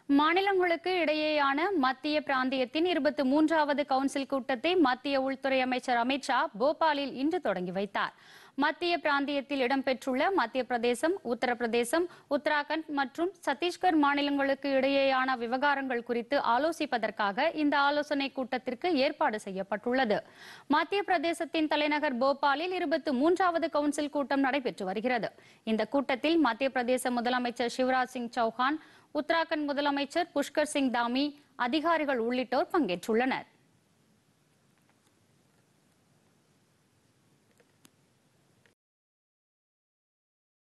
மாநிலங்களுக்கு இடையேயான மத்திய பிராந்தியத்தின் இருபத்தி மூன்றாவது கவுன்சில் கூட்டத்தை மத்திய உள்துறை அமைச்சர் அமித்ஷா போபாலில் இன்று தொடங்கி வைத்தார் மத்திய பிராந்தியத்தில் இடம்பெற்றுள்ள மத்திய பிரதேசம் உத்தரப்பிரதேசம் உத்தராகண்ட் மற்றும் சத்தீஸ்கர் மாநிலங்களுக்கு இடையேயான விவகாரங்கள் குறித்து ஆலோசிப்பதற்காக இந்த ஆலோசனை கூட்டத்திற்கு ஏற்பாடு செய்யப்பட்டுள்ளது மத்திய பிரதேசத்தின் தலைநகர் போபாலில் இருபத்தி மூன்றாவது கவுன்சில் கூட்டம் நடைபெற்று வருகிறது இந்த கூட்டத்தில் மத்திய பிரதேச முதலமைச்சர் சிவராஜ் சிங் சௌஹான் உத்தராகண்ட் முதலமைச்சர் புஷ்கர் சிங் தாமி அதிகாரிகள் உள்ளிட்டோர் பங்கேற்றுள்ளனர்